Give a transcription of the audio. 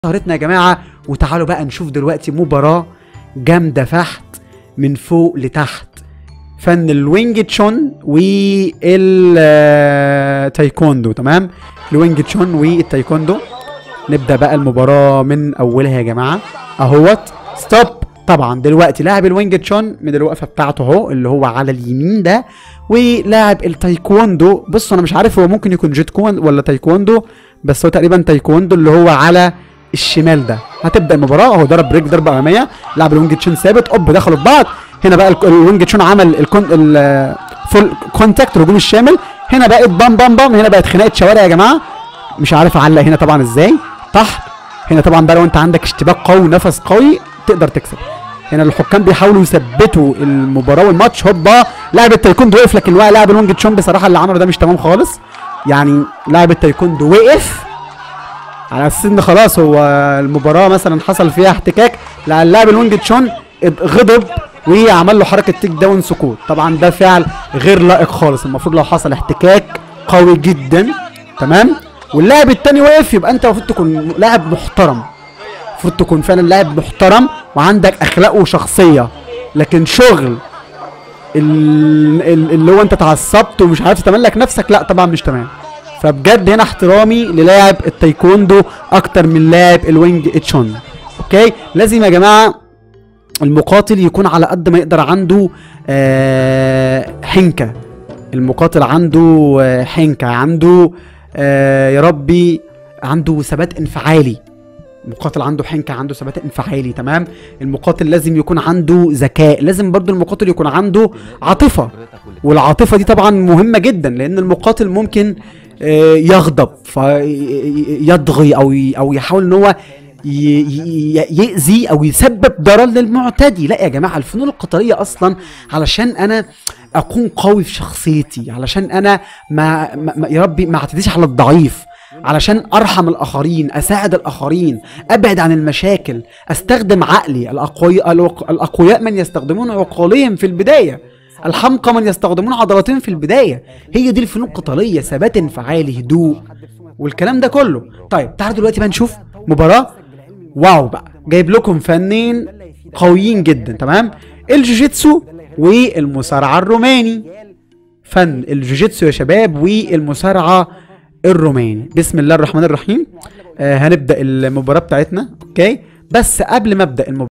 سهرتنا يا جماعه وتعالوا بقى نشوف دلوقتي مباراه جامده فحت من فوق لتحت فن الوينج تشون والتايكوندو تمام الوينج تشون والتايكوندو نبدا بقى المباراه من اولها يا جماعه اهوت ستوب طبعا دلوقتي لاعب الوينج تشون من الوقفه بتاعته اهو اللي هو على اليمين ده ولاعب التايكوندو بص انا مش عارف هو ممكن يكون جيت كون ولا تايكوندو بس هو تقريبا تايكوندو اللي هو على الشمال ده هتبدا المباراه اهو ضرب بريك ضربه اماميه لاعب الوينج تشون ثابت اوب دخلوا في بعض هنا بقى ال- الوينج تشون عمل الكون الفول كونتاكت الهجوم الشامل هنا بقت بام بام بام هنا بقت خناقه شوارع يا جماعه مش عارف اعلق هنا طبعا ازاي تحت هنا طبعا بقى لو انت عندك اشتباك قوي ونفس قوي تقدر تكسب هنا الحكام بيحاولوا يثبتوا المباراه والماتش هوبا لاعب التايكوندو وقف لكن واقع لاعب الوينج تشون بصراحه اللي عمله ده مش تمام خالص يعني لاعب التايكوندو وقف على اساس ان خلاص هو المباراه مثلا حصل فيها احتكاك لا اللاعب الوينج تشون غضب وعمل له حركه تيك داون سكوت طبعا ده فعل غير لائق خالص المفروض لو حصل احتكاك قوي جدا تمام واللاعب التاني وقف يبقى انت المفروض تكون لاعب محترم المفروض تكون فعلا لاعب محترم وعندك اخلاق وشخصيه لكن شغل ال- ال- اللي هو انت اتعصبت ومش عارف تملك نفسك لا طبعا مش تمام فبجد هنا احترامي للاعب التايكوندو اكتر من لاعب الوينج اتشون اوكي لازم يا جماعه المقاتل يكون على قد ما يقدر عنده آه حنكه المقاتل عنده آه حنكه عنده آه يا ربي عنده ثبات انفعالي المقاتل عنده حنكه عنده ثبات انفعالي تمام المقاتل لازم يكون عنده ذكاء لازم برضو المقاتل يكون عنده عاطفه والعاطفه دي طبعا مهمه جدا لان المقاتل ممكن آه، يغضب فيضغي او ي- او يحاول ان هو ي- ي- يأذي او يسبب ضرر للمعتدي لا يا جماعه الفنون القتاليه اصلا علشان انا اكون قوي في شخصيتي علشان انا ما, ما ما- يا ربي ما اعتديش على الضعيف علشان ارحم الاخرين اساعد الاخرين ابعد عن المشاكل استخدم عقلي الاقوياء الاقوياء من يستخدمون عقولهم في البدايه الحمقى من يستخدمون عضلاتهم في البدايه هي دي الفنون القتاليه ثبات انفعالي هدوء والكلام ده كله طيب تعالوا دلوقتي بقى نشوف مباراه واو بقى جايب لكم فنين قويين جدا تمام الجوجيتسو والمصارعه الروماني فن الجوجيتسو يا شباب والمصارعه الروماني بسم الله الرحمن الرحيم آه هنبدا المباراه بتاعتنا اوكي بس قبل ما ابدا المباراه